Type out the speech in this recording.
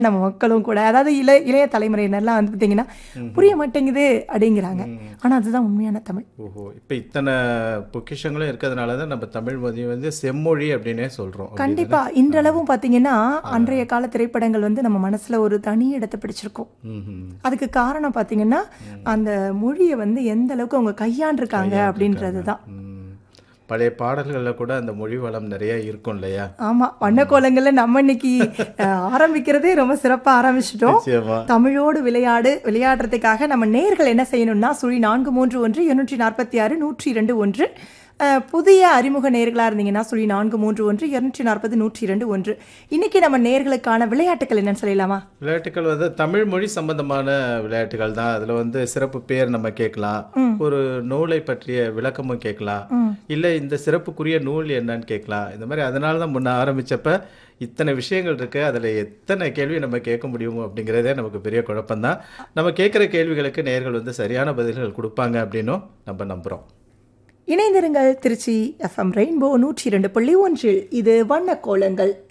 நம்ம மக்களும் கூட அதாவது இளைய இளைய தலைமுறையினர்லாம் வந்து பார்த்தீங்கன்னா புரிய மாட்டேங்குது அப்படிங்கிறாங்க ஆனா அதுதான் உண்மையான தமிழ் ஓஹோ இப்போ இத்தனை பொக்கிஷங்களும் இருக்கிறதுனால தான் நம்ம தமிழ் மொழி வந்து செம்மொழி அப்படின்னே சொல்கிறோம் கண்டிப்பா இன்றளவும் பார்த்தீங்கன்னா அன்றைய கால திரைப்படங்கள் வந்து நம்ம மனசுல ஒரு தனி இடத்தை பிடிச்சிருக்கும் ம் அதுக்கு காரணம் பார்த்தீங்கன்னா அந்த மொழியை வந்து எந்த அளவுக்கு அவங்க கையாண்டிருக்காங்க அப்படின்றது தான் ம். பழைய பாடல்களில் கூட அந்த மொழி வளம் நிறைய இருக்கும் இல்லையா ஆமா வண்ணக்கோலங்கள்ல நம்ம இன்னைக்கு அஹ், ஆரம்பிக்கிறதே ரொம்ப சிறப்பா ஆரம்பிச்சிட்டோம் நிச்சயமா தமிழோடு விளையாடு விளையாடுறதுக்காக நம்ம நேர்கள் என்ன செய்யணும்னா சுழி நான்கு மூன்று ஒன்று இருநூற்றி நாற்பத்தி ஆறு நூற்றி இரண்டு ஒன்று அஹ், புதிய அறிமுக நேர்களாக இருந்தீங்கன்னா சுழி நான்கு மூன்று ஒன்று இருநூற்றி நாற்பது நூற்றி இரண்டு ஒன்று இன்னைக்கு நம்ம நேர்களுக்கான விளையாட்டுகள் என்னன்னு சொல்லிடலாமா விளையாட்டுகள் வந்து தமிழ் மொழி சம்பந்தமான விளையாட்டுகள் தான் அதில் வந்து சிறப்பு பேர் நம்ம கேட்கலாம் ஒரு நூலை பற்றிய விளக்கமும் கேட்கலாம் இல்லை இந்த சிறப்புக்குரிய நூல் என்னன்னு கேட்கலாம் இந்த மாதிரி அதனால தான் முன்ன ஆரம்பிச்சப்ப இத்தனை விஷயங்கள் இருக்கு அதில் எத்தனை கேள்வி நம்ம கேட்க முடியுமோ அப்படிங்கிறதே நமக்கு பெரிய குழப்பம்தான் நம்ம கேட்குற கேள்விகளுக்கு நேர்கள் வந்து சரியான பதில்கள் கொடுப்பாங்க அப்படின்னும் நம்ம நம்புகிறோம் இணைந்திருங்கள் திருச்சி எஃப்எம் ரெயின்போ நூற்றி இரண்டு புள்ளி ஒன்றில் இது வண்ணக்கோலங்கள்